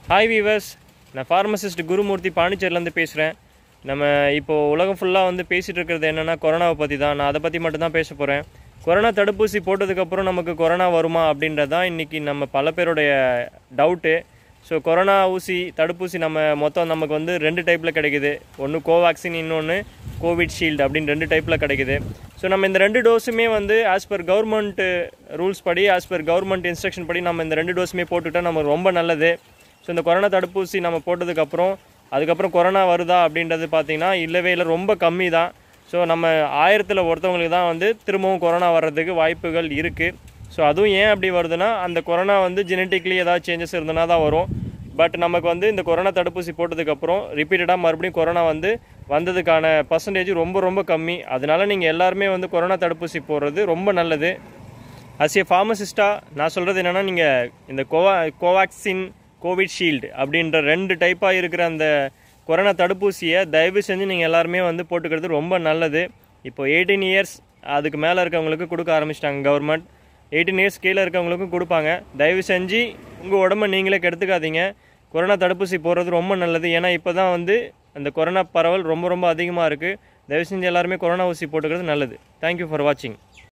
hi viewers நான் pharmacist Gurumurthy பாண்டிச்சேரிலேருந்து பேசுகிறேன் நம்ம இப்போது உலகம் ஃபுல்லாக வந்து பேசிகிட்டு இருக்கிறது என்னென்னா கொரோனாவை பற்றி தான் நான் அதை பற்றி மட்டும் தான் பேச போகிறேன் கொரோனா தடுப்பூசி போட்டதுக்கப்புறம் நமக்கு கொரோனா வருமா அப்படின்றது தான் இன்றைக்கி நம்ம பல பேருடைய டவுட்டு ஸோ கொரோனா ஊசி தடுப்பூசி நம்ம மொத்தம் நமக்கு வந்து ரெண்டு டைப்பில் கிடைக்குது ஒன்று கோவேக்சின் இன்னொன்று கோவிட் ஷீல்டு அப்படின்னு ரெண்டு டைப்பில் கிடைக்குது ஸோ நம்ம இந்த ரெண்டு டோஸுமே வந்து ஆஸ் பர் கவர்மெண்ட் ரூல்ஸ் படி ஆஸ் பர் கவர்மெண்ட் இன்ஸ்ட்ரக்ஷன் படி நம்ம இந்த ரெண்டு டோஸுமே போட்டுக்கிட்டா நமக்கு ரொம்ப நல்லது ஸோ இந்த கொரோனா தடுப்பூசி நம்ம போட்டதுக்கப்புறம் அதுக்கப்புறம் கொரோனா வருதா அப்படின்றது பார்த்தீங்கன்னா இல்லவே இல்லை ரொம்ப கம்மி தான் ஸோ நம்ம ஆயிரத்தில் ஒருத்தவங்களுக்கு தான் வந்து திரும்பவும் கொரோனா வர்றதுக்கு வாய்ப்புகள் இருக்குது ஸோ அதுவும் ஏன் அப்படி வருதுன்னா அந்த கொரோனா வந்து ஜெனட்டிக்லி ஏதாவது சேஞ்சஸ் இருந்தனா தான் வரும் பட் நமக்கு வந்து இந்த கொரோனா தடுப்பூசி போட்டதுக்கப்புறம் ரிப்பீட்டடாக மறுபடியும் கொரோனா வந்து வந்ததுக்கான பர்சன்டேஜ் ரொம்ப ரொம்ப கம்மி அதனால நீங்கள் எல்லாருமே வந்து கொரோனா தடுப்பூசி போடுறது ரொம்ப நல்லது அஸ் ஏ ஃபார்மசிஸ்ட்டாக நான் சொல்கிறது என்னென்னா நீங்கள் இந்த கோவா கோவேக்சின் கோவிட்ஷீல்டு அப்படின்ற ரெண்டு டைப்பாக இருக்கிற அந்த கொரோனா தடுப்பூசியை தயவு செஞ்சு நீங்கள் எல்லாருமே வந்து போட்டுக்கிறது ரொம்ப நல்லது இப்போ எயிட்டீன் இயர்ஸ் அதுக்கு மேலே இருக்கவங்களுக்கு கொடுக்க ஆரம்பிச்சிட்டாங்க கவர்மெண்ட் எயிட்டீன் இயர்ஸ் கீழே இருக்கவங்களுக்கும் கொடுப்பாங்க தயவு செஞ்சு உங்கள் உடம்ப நீங்களே கெடுத்துக்காதீங்க கொரோனா தடுப்பூசி போடுறது ரொம்ப நல்லது ஏன்னா இப்போ தான் வந்து அந்த கொரோனா பரவல் ரொம்ப ரொம்ப அதிகமாக இருக்குது தயவு செஞ்சு எல்லாருமே கொரோனா ஊசி போட்டுக்கிறது நல்லது தேங்க்யூ ஃபார் வாட்சிங்